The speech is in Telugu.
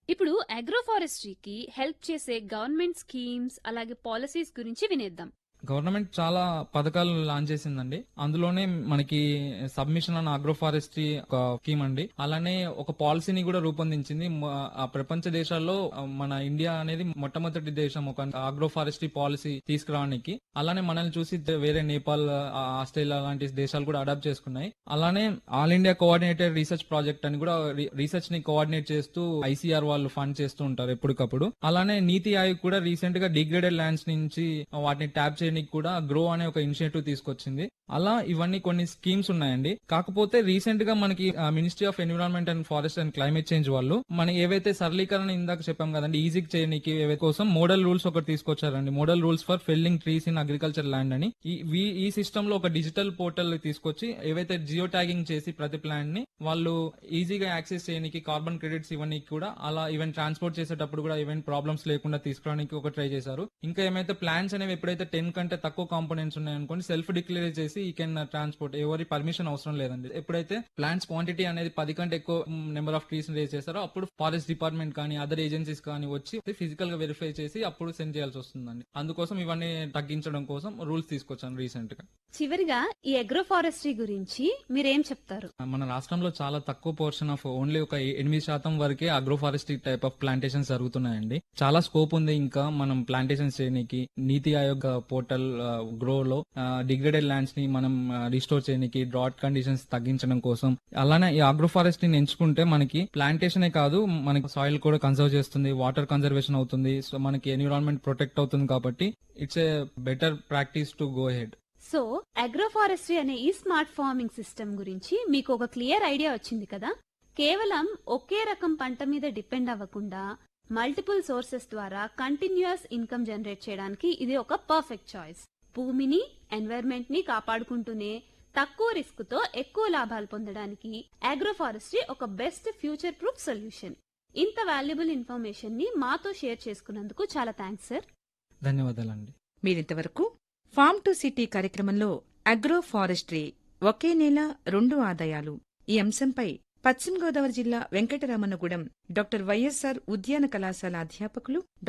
ఇప్పుడు అగ్రోఫారెస్ట్రీకి హెల్ప్ చేసే గవర్నమెంట్ స్కీమ్స్ అలాగే పాలసీస్ గురించి వినేద్దాం గవర్నమెంట్ చాలా పథకాలు లాంచ్ చేసిందండి అందులోనే మనకి సబ్మిషన్ అండ్ అగ్రో ఫారెస్ట్రీ ఒక స్కీమ్ అండి అలానే ఒక పాలసీని కూడా రూపొందించింది మ- ఆ ప్రపంచ దేశాల్లో ఆ, మన ఇండియా అనేది మొట్టమొదటి దేశం ఒక అగ్రో ఫారెస్ట్రీ పాలసీ తీసుకురావడానికి అలానే మనల్ని చూసి ద- వేరే నేపాల్ ఆ, ఆస్ట్రేలియా లాంటి దేశాలు కూడా అడాప్ట్ చేసుకున్నాయి అలానే all India coordinated research project అని కూడా రీసెర్చ్ ని కోఆర్డినేట్ చేస్తూ ఐసీఆర్ వాళ్ళు ఫండ్ చేస్తూ ఉంటారు ఎప్పటికప్పుడు అలానే నీతి ఆయోగ్ కూడా రీసెంట్ గా డిగ్రేడెడ్ ల్యాండ్స్ నుంచి వాటిని ట్యాప్ చేయడానికి కూడా గ్రో అనే ఒక ఇనిషియేటివ్ తీసుకొచ్చింది అలా ఇవన్నీ కొన్ని స్కీమ్స్ ఉన్నాయండి కాకపోతే రీసెంట్ గా మనకి ministry of environment and forest and climate change వాళ్ళు మన ఏవైతే సరళీకరణ ఇందాక చెప్పాం కదండి ఈజీకి చేయడానికి ఏవైతే కోసం మోడల్ రూల్స్ ఒకటి తీసుకొచ్చారండి model rules for felling trees in agriculture land అని ఈ వీ- ఈ సిస్టమ్ లో ఒక డిజిటల్ పోర్టల్ తీసుకొచ్చి ఏవైతే జియో ట్యాగింగ్ చేసి ప్రతి ప్లాంట్ ని వాళ్ళు ఈజీగా యాక్సెస్ చేయడానికి కార్బన్ క్రెడిట్స్ ఇవన్నీ కూడా అలా ఈవెన్ ట్రాన్స్పోర్ట్ చేసేటప్పుడు కూడా ఈవెన్ ప్రాబ్లమ్స్ లేకుండా తీసుకురావడానికి ఒక ట్రై చేశారు ఇంకా ఏమైతే ప్లాన్స్ అనేవి ఎప్పుడైతే టెన్ కంటే తక్కువ కాంపోనెంట్స్ ఉన్నాయనుకోండి సెల్ఫ్ డిక్లేర్ చేసి ఈ కెన్ ట్రాన్స్పోర్ట్ ఎవరి పర్మిషన్ అవసరం లేదండి ఎప్పుడైతే ప్లాంట్స్ క్వాంటిటీ అనేది పది కంటే ఎక్కువ నెంబర్ ఆఫ్ ట్రీస్ రేజ్ చేస్తారో అప్పుడు ఫారెస్ట్ డిపార్ట్మెంట్ కానీ అదర్ ఏజెన్సీస్ కానీ వచ్చి ఫిజికల్ గా వెరిఫై చేసి అప్పుడు సెండ్ చేయాల్సి వస్తుందండి అందుకోసం ఇవన్నీ తగ్గించడం కోసం రూల్స్ తీసుకొచ్చాను రీసెంట్ గా చివరిగా ఈ అగ్రోఫారెస్ట్రీ గురించి మీరేం చెప్తారు మన రాష్ట్రంలో చాలా తక్కువ పోర్షన్ ఆఫ్ ఓన్లీ ఒక ఎనిమిది శాతం వరకే agro forestry type of plantations జరుగుతున్నాయండి చాలా స్కోప్ ఉంది ఇంకా మనం ప్లాంటేషన్స్ చేయడానికి నీతి ఆయోగ్ పోర్టల్ గ్రో లో డిగ్రేడెడ్ ల్యాండ్స్ ని మనం రిస్టోర్ చేయడానికి డ్రాట్ కండిషన్స్ తగ్గించడం కోసం అలానే ఈ అగ్రో ఫారెస్ట్రీని ఎంచుకుంటే మనకి ప్లాంటేషనే కాదు మనకి సాయిల్ కూడా కన్సర్వ్ చేస్తుంది వాటర్ కన్జర్వేషన్ అవుతుంది సో మనకి ఎన్విరాన్మెంట్ ప్రొటెక్ట్ అవుతుంది కాబట్టి it's a better practice to go ahead so agroforestry అనే ఈ స్మార్ట్ ఫార్మింగ్ సిస్టమ్ గురించి మీకు ఒక క్లియర్ ఐడియా వచ్చింది కదా కేవలం ఒకే రకం పంట మీద డిపెండ్ అవ్వకుండా మల్టిపుల్ సోర్సెస్ ద్వారా కంటిన్యూస్ ఇన్కమ్ జనరేట్ చేయడానికి ఇది ఒక పర్ఫెక్ట్ చాయిస్ భూమిని ఎన్వైర్న్మెంట్ ని కాపాడుకుంటూనే తక్కువ రిస్క్ తో ఎక్కువ లాభాలు పొందడానికి అగ్రోఫారెస్ట్రీ ఒక బెస్ట్ ఫ్యూచర్ ప్రూఫ్ సొల్యూషన్ ఇంత వాల్యుబుల్ ఇన్ఫర్మేషన్ ని మాతో షేర్ చేసుకున్నందుకు చాలా థ్యాంక్స్ సార్ ధన్యవాదాలండి మీరింతవరకు ఫార్మ్ టు సిటీ కార్యక్రమంలో అగ్రో ఫారెస్ట్రీ ఒకే నేల రెండు ఆదాయాలు ఈ అంశంపై పశ్చిమ గోదావరి జిల్లా వెంకటరామన్నగూడెం డాక్టర్ వైఎస్ఆర్ ఉద్యాన కళాశాల అధ్యాపకులు